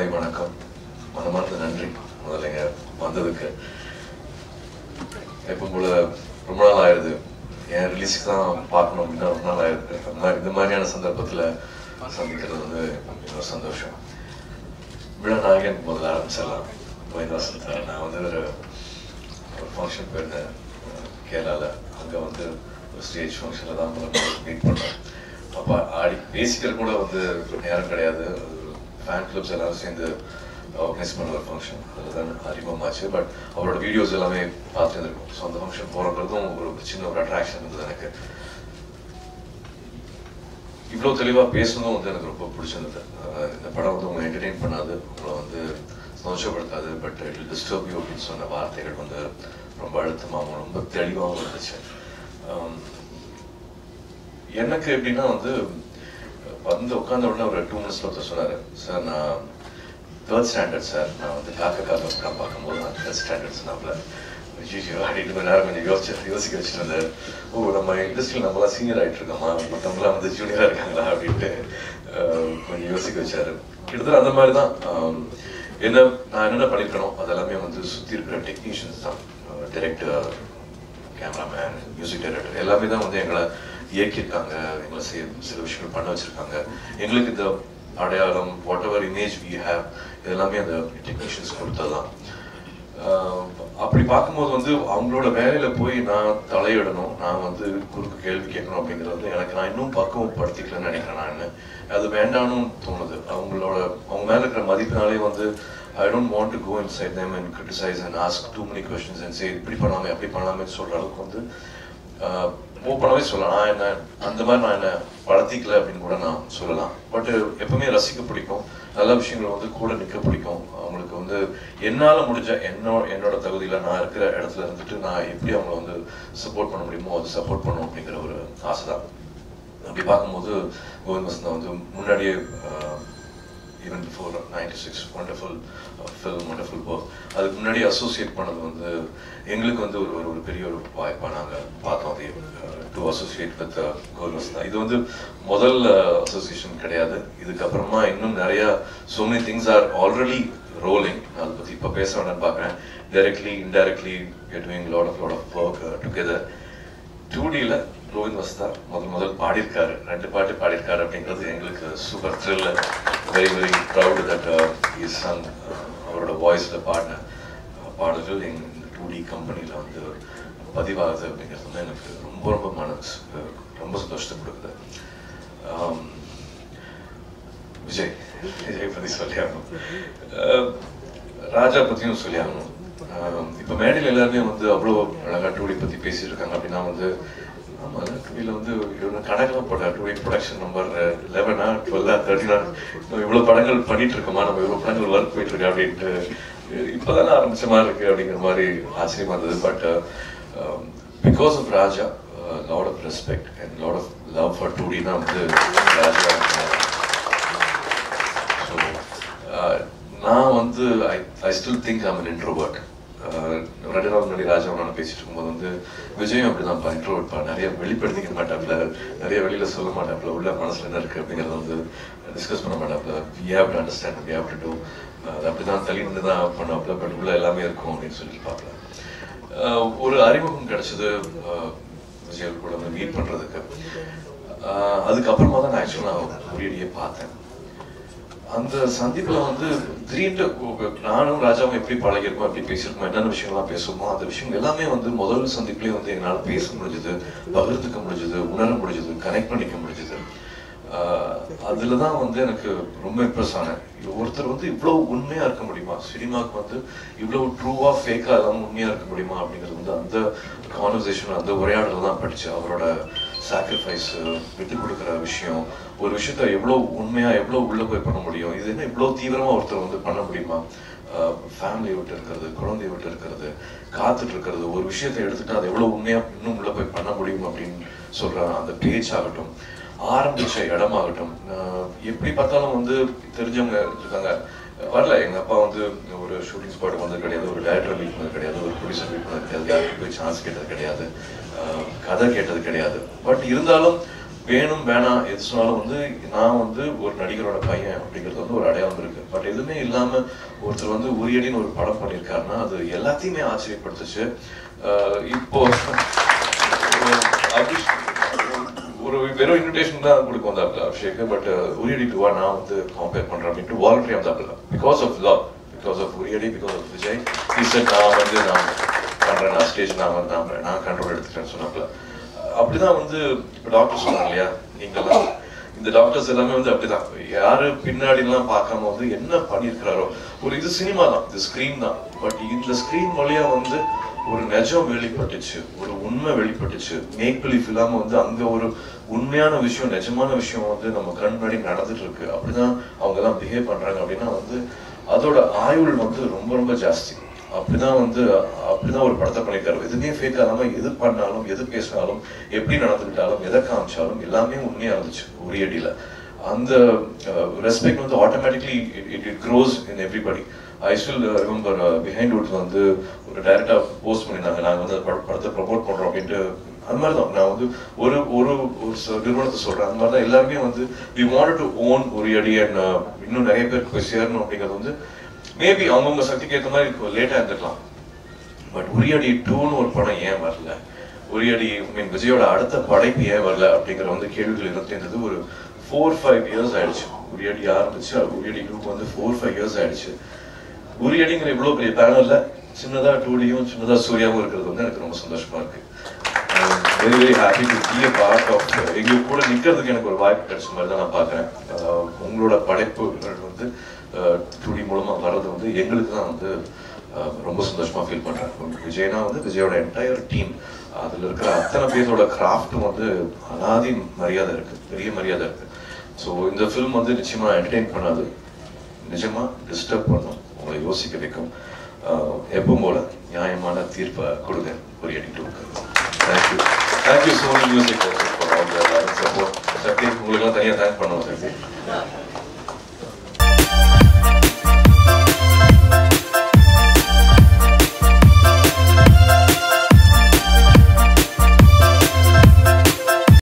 காலை வணக்கம் மனமார்ந்த நன்றி முதல்ல இங்க வந்ததுக்கு எப்போ போல ரொம்ப நாள் ஆயிடுது என் ரிலீஸ்க்கு தான் பார்க்கணும் அப்படின்னா ரொம்ப நாள் ஆயிடுது அந்த மாதிரி இந்த மாதிரியான சந்தர்ப்பத்தில் சந்திக்கிறது வந்து ரொம்ப சந்தோஷம் விழா நாயகன் முதல்ல ஆரம்பிச்சிடலாம் கோவிந்த வசந்த நான் வந்து ஒரு ஒரு ஃபங்க்ஷன் போயிருந்தேன் அஹ், கேரளால அங்கே வந்து ஒரு ஸ்டேஜ் ஃபங்க்ஷனில் தான் மீட் பண்ணேன் அப்போ ஆடி பேசிக்கிற கூட வந்து நேரம் கிடையாது ஃபேன் கிளப்ஸ் எல்லாரும் சேர்ந்து ஆர்கனைஸ் பண்ண ஒரு ஃபங்க்ஷன் அதில் தான் அறிமுகமாச்சு பட் அவரோட வீடியோஸ் எல்லாமே பார்த்துருந்துருக்கோம் ஸோ அந்த ஃபங்க்ஷன் போகிறதும் ஒரு சின்ன ஒரு அட்ராக்ஷன் இருந்தது எனக்கு இவ்வளோ தெளிவாக பேசணும் வந்து எனக்கு ரொம்ப பிடிச்சிருந்தது அஹ் இந்த படம் வந்து உங்களை என்டர்டெயின் பண்ணாது உங்களை வந்து சந்தோஷப்படுத்தாது பட் இட் டிஸ்டர்ப் யூ அப்படின்னு சொன்ன வார்த்தைகள் வந்து ரொம்ப அழுத்தமாகவும் ரொம்ப தெளிவாகவும் இருந்துச்சு Um, எனக்கு எப்படின்னா வந்து வந்து உட்கார்ந்த உடனே ஒரு டூ மினிட்ஸ்ல ஒருத்தர் சொன்னாரு சார் நான் தேர்ட் ஸ்டாண்டர்ட் சார் நான் வந்து காக்க காக்க படம் பார்க்கும்போது நான் தேர்ட் ஸ்டாண்டர்ட் சொன்னாப்ல ஐயோ அப்படின்னு கொஞ்ச நேரம் கொஞ்சம் யோசிச்சு யோசிக்க வச்சுட்டு இருந்தாரு ஓ நம்ம இண்டஸ்ட்ரியில் நம்மளாம் சீனியர் ஆயிட்டு இருக்கோமா மற்றவங்களாம் வந்து ஜூனியரா இருக்காங்களா அப்படின்ட்டு அஹ், கொஞ்சம் யோசிக்க வச்சாரு கிட்டத்தட்ட அந்த மாதிரி தான் ஆம், என்ன நான் என்னென்ன பண்ணியிருக்கணும் அதெல்லாமே வந்து சுற்றி இருக்கிற டெக்னீஷியன்ஸ் தான் டிரெக்டர் கேமராமேன் மியூசிக் டைரக்டர் எல்லாமே தான் வந்து எங்களை இயக்கியிருக்காங்க எங்களை சில சில விஷயங்கள் பண்ண வச்சிருக்காங்க எங்களுக்கு இந்த அடையாளம் whatever image we have இதெல்லாமே அந்த டெக்னீஷியன்ஸ் கொடுத்ததுதான் ஆஹ் அப்படி பார்க்கும்போது வந்து அவங்களோட வேலையில போய் நான் தலையிடணும் நான் வந்து குறுக்கு கேள்வி கேட்கணும் அப்படிங்கிறது வந்து எனக்கு நான் இன்னும் பக்குவப்படுத்திக்கலன்னு நினைக்கிறேன் நான் அது வேண்டாம்னு தோணுது அவங்களோட அவங்க மேல இருக்கிற மதிப்பினாலே வந்து I don't want to go inside them and criticise and ask too many questions and say இப்படி பண்ணாமே அப்படி பண்ணாமே சொல்ற அளவுக்கு வந்து ஓப்பனாகவே சொல்லலாம் நான் என்ன அந்த மாதிரி நான் என்ன வளர்த்திக்கல அப்படின்னு கூட நான் சொல்லலாம் பட் எப்பவுமே ரசிக்க பிடிக்கும் நல்ல விஷயங்கள் வந்து கூட நிற்க பிடிக்கும் அவங்களுக்கு வந்து என்னால் முடிஞ்ச என்னோட என்னோட தகுதியில் நான் இருக்கிற இடத்துல இருந்துட்டு நான் எப்படி அவங்கள வந்து சப்போர்ட் பண்ண முடியுமோ அது சப்போர்ட் பண்ணணும் அப்படிங்கிற ஒரு ஆசை தான் அப்படி பார்க்கும்போது கோவிந்த் வசந்தா வந்து முன்னாடியே even before ninety six wonderful film wonderful work அதுக்கு முன்னாடி அசோசியேட் பண்ணது வந்து எங்களுக்கு வந்து ஒரு ஒரு ஒரு பெரிய ஒரு வாய்ப்பாக நாங்கள் பார்த்தோம் அது டு அசோசியேட் வித் கோவிந்த் தான் இது வந்து முதல் அசோசியேஷன் கிடையாது இதுக்கப்புறமா இன்னும் நிறைய so many things are already rolling அதை பற்றி இப்போ பேச வேண்டாம்னு பார்க்குறேன் directly indirectly doing lot of lot of work together டூடியில் கோவிந்த் வஸ்தா முதல் முதல் பாடியிருக்காரு ரெண்டு பாட்டு பாடியிருக்காரு அப்படிங்கிறது எங்களுக்கு super thrill very very proud that is sung அவரோட வாய்ஸில் பாடின அஹ், பாடல்கள் எங்க இந்த டூ டி கம்பெனியில் வந்து பதிவாகுது அப்படிங்கிறது வந்து எனக்கு ரொம்ப ரொம்ப மனசு ரொம்ப சந்தோஷத்தை கொடுக்குது ஆம், விஜய் விஜய் பற்றி சொல்லி ஆகணும் அஹ், ராஜா பற்றியும் சொல்லி ஆகணும் ஆஹ் இப்ப மேடையில் எல்லாருமே வந்து அவ்வளோ அழகா டூடி பத்தி பேசிட்டு இருக்காங்க அப்படின்னா வந்து ஆமா டூடியில் வந்து இவங்க கணக்கெல்லாம் போட்டா டூடி ப்ரொடக்ஷன் நம்பர் லெவனா டுவெல்லா தேர்ட்டினா நம்ம இவ்வளவு படங்கள் பண்ணிட்டு இருக்கோமா நம்ம இவ்வளவு படங்கள் ஒர்க் போயிட்டு இருக்கு அப்படின்ட்டு இப்போதானே ஆரம்பிச்ச மாதிரி இருக்கு அப்படிங்கிற மாதிரி ஆச்சரியமா இருந்தது but because of Raja lot of respect and lot of love for டூடி தான் வந்து ராஜா ஸோ நான் வந்து I I still think I'm an introvert ரெண்டு நாள் முன்னாடி ராஜா நான் பேசிட்டு இருக்கும்போது வந்து விஜயும் அப்படிதான் பா இன்ட்ரோவர்ட் பா நிறைய வெளிப்படுத்திக்க மாட்டாப்ல நிறைய வெளியில சொல்ல மாட்டாப்ல உள்ள மனசுல என்ன இருக்கு அப்படிங்கறத வந்து டிஸ்கஸ் பண்ண மாட்டாப்ல we have to understand we have to do அது அப்படிதான் தள்ளி நின்று தான் பண்ணுவாப்ல பட் உள்ள எல்லாமே இருக்கும் அப்படின்னு சொல்லியிருப்பாப்ல அஹ் ஒரு அறிமுகம் கிடைச்சது அஹ் விஜய் கூட வந்து மீட் பண்றதுக்கு அஹ் அதுக்கப்புறமா தான் நான் ஆக்சுவலாக முறியடியே பார்த்தேன் அந்த சந்திப்புல வந்து திடீர்னு நானும் ராஜாவும் எப்படி பழகிருக்கோம் எப்படி பேசியிருக்கோம் என்னென்ன விஷயங்கள்லாம் பேசுவோமோ அந்த விஷயங்கள் எல்லாமே வந்து முதல் சந்திப்புலேயே வந்து எங்களால் பேச முடிஞ்சது பகிர்ந்துக்க முடிஞ்சது உணர முடிஞ்சது கனெக்ட் பண்ணிக்க முடிஞ்சது ஆஹ் அதுல தான் வந்து எனக்கு ரொம்ப இம்ப்ரெஸ் ஆனேன் ஒருத்தர் வந்து இவ்வளவு உண்மையா இருக்க முடியுமா சினிமாவுக்கு வந்து இவ்வளவு ட்ரூவா ஃபேக்கா இல்லாம உண்மையா இருக்க முடியுமா அப்படிங்கிறது வந்து அந்த கான்வர்சேஷன் அந்த உரையாடல தான் படிச்சு அவரோட சாக்ரிஃபைஸ் விட்டு கொடுக்குற விஷயம் ஒரு விஷயத்த எவ்வளவு உண்மையா எவ்வளவு உள்ள போய் பண்ண முடியும் இது என்ன இவ்வளவு தீவிரமா ஒருத்தர் வந்து பண்ண முடியுமா ஃபேமிலியை விட்டு இருக்கிறது குழந்தைய விட்டு இருக்கிறது காத்துட்டு இருக்கிறது ஒரு விஷயத்தை எடுத்துட்டு அதை எவ்வளவு உண்மையா இன்னும் உள்ள போய் பண்ண முடியும் அப்படின்னு சொல்ற அந்த பேச்சு ஆகட்டும் ஆரம்பிச்ச இடமாகட்டும் ஆஹ் எப்படி பார்த்தாலும் வந்து தெரிஞ்சவங்க இருக்காங்க வரல எங்க அப்பா வந்து ஒரு ஷூட்டிங் ஸ்பாட் வந்தது கிடையாது ஒரு டேரக்டர் மீட் பண்ணது கிடையாது ஒரு ப்ரொடியூசர் மீட் பண்ணது கிடையாது யாருக்கு போய் சான்ஸ் கேட்டது கிடையாது ஆஹ் கதை கேட்டது கிடையாது பட் இருந்தாலும் வேணும் வேணாம் எது சொன்னாலும் வந்து நான் வந்து ஒரு நடிகரோட பையன் அப்படிங்கிறது வந்து ஒரு அடையாளம் இருக்கு பட் எதுவுமே இல்லாம ஒருத்தர் வந்து உரியடின்னு ஒரு படம் பண்ணியிருக்காருன்னா அது எல்லாத்தையுமே ஆச்சரியப்படுத்துச்சு அஹ் இப்போ அபிஷ் ஒரு வெறும் இன்விடேஷன் தான் கொடுக்க வந்தாப்புல அபிஷேக் பட் உரியடி டுவா நான் வந்து கம்பேர் பண்றேன் அப்படின்ட்டு வாலண்டரி வந்தாப்புல because of love because of Uriyadi because of Vijay he said நான் வந்து நான் பண்றேன் நான் ஸ்டேஜ் நான் வந்து நான் நான் கண்ட்ரோல் எடுத்துட்டேன்னு சொன்னாப்புல அப்படிதான் வந்து இப்போ டாக்டர் சொன்னாங்க இல்லையா நீங்கெல்லாம் இந்த டாக்டர்ஸ் எல்லாமே வந்து அப்படிதான் யாரு பின்னாடி எல்லாம் பார்க்காம வந்து என்ன பண்ணியிருக்கிறாரோ ஒரு இது சினிமா தான் இது ஸ்கிரீன் தான் பட் இந்த ஸ்கிரீன் வழியா வந்து ஒரு நிஜம் வெளிப்பட்டுச்சு ஒரு உண்மை வெளிப்பட்டுச்சு மேக் பிலீஃப் இல்லாம வந்து அங்க ஒரு உண்மையான விஷயம் நிஜமான விஷயம் வந்து நம்ம கண் முன்னாடி நடந்துட்டு இருக்கு அப்படிதான் அவங்க எல்லாம் பிஹேவ் பண்றாங்க அப்படின்னா வந்து அதோட ஆயுள் வந்து ரொம்ப ரொம்ப ஜாஸ்தி அப்படிதான் வந்து அப்படிதான் ஒரு படத்தை பண்ணியிருக்காரு எதுவுமே ஃபேக் ஆகாம எது பண்ணாலும் எது பேசினாலும் எப்படி நடந்துக்கிட்டாலும் எதை காமிச்சாலும் எல்லாமே உண்மையா இருந்துச்சு உரியடியில அந்த ரெஸ்பெக்ட் வந்து automatically it it grows in everybody I still remember Behindwoods வந்து ஒரு டைரக்டா போஸ்ட் பண்ணியிருந்தாங்க நாங்க வந்து அந்த பட- படத்தை ப்ரமோட் பண்றோம் அப்படின்ட்டு அந்த மாதிரி தான் நான் வந்து ஒரு ஒரு ஒரு ச- நிறுவனத்தை சொல்றேன் அந்த மாதிரி தான் எல்லாருமே வந்து we want to own Uriyadi and இன்னும் நிறைய பேருக்கு போய் சேரணும் அப்படிங்கிறது வந்து மேபி அவங்கவுங்க சக்திக்கு ஏற்ற மாதிரி லேட்டா இருந்துக்கலாம் பட் உரியடி டூன்னு ஒரு படம் ஏன் வரல உரியடி மீன் விஜயோட அடுத்த படைப்பு ஏன் வரல அப்படிங்கிற வந்து கேள்விகள் இருந்தது ஒரு ஃபோர் ஃபைவ் இயர்ஸ் ஆயிடுச்சு உரியடி ஆரம்பிச்சு அது உரியடி டூக்கு வந்து ஃபோர் ஃபைவ் இயர்ஸ் ஆயிடுச்சு உரியடிங்கிற இவ்வளவு பெரிய பேனல்ல சின்னதா டூடியும் சின்னதா சூர்யாவும் இருக்கிறது வந்து எனக்கு ரொம்ப சந்தோஷமா இருக்கு very very happy to be a part of எங்க கூட நிக்கிறதுக்கு எனக்கு ஒரு வாய்ப்பு கிடைச்ச மாதிரி தான் நான் பாக்குறேன் அஹ் உங்களோட படைப்புகள் வந்து டூடி மூலமா வர்றது வந்து எங்களுக்கு தான் வந்து அஹ், ரொம்ப சந்தோஷமா ஃபீல் பண்றேன் விஜய்னா வந்து விஜயோட என்டையர் டீம் அதுல இருக்கிற அத்தனை பேரோட கிராஃப்ட்டும் வந்து அனாதி மரியாதை இருக்கு பெரிய மரியாதை இருக்கு ஸோ இந்த ஃபில்ம் வந்து நிச்சயமா என்டர்டெயின் பண்ணாது நிஜமா டிஸ்டர்ப் பண்ணும் உங்களை யோசிக்க வைக்கும் ஆஹ் எப்பவும் போல நியாயமான தீர்ப்பை கொடுங்க ஒரு எடிட்டருக்கு thank you thank you Sony music for all the support Shakti உங்களுக்கெல்லாம் தனியாக தேங்க் பண்ணுவோம் சக்தி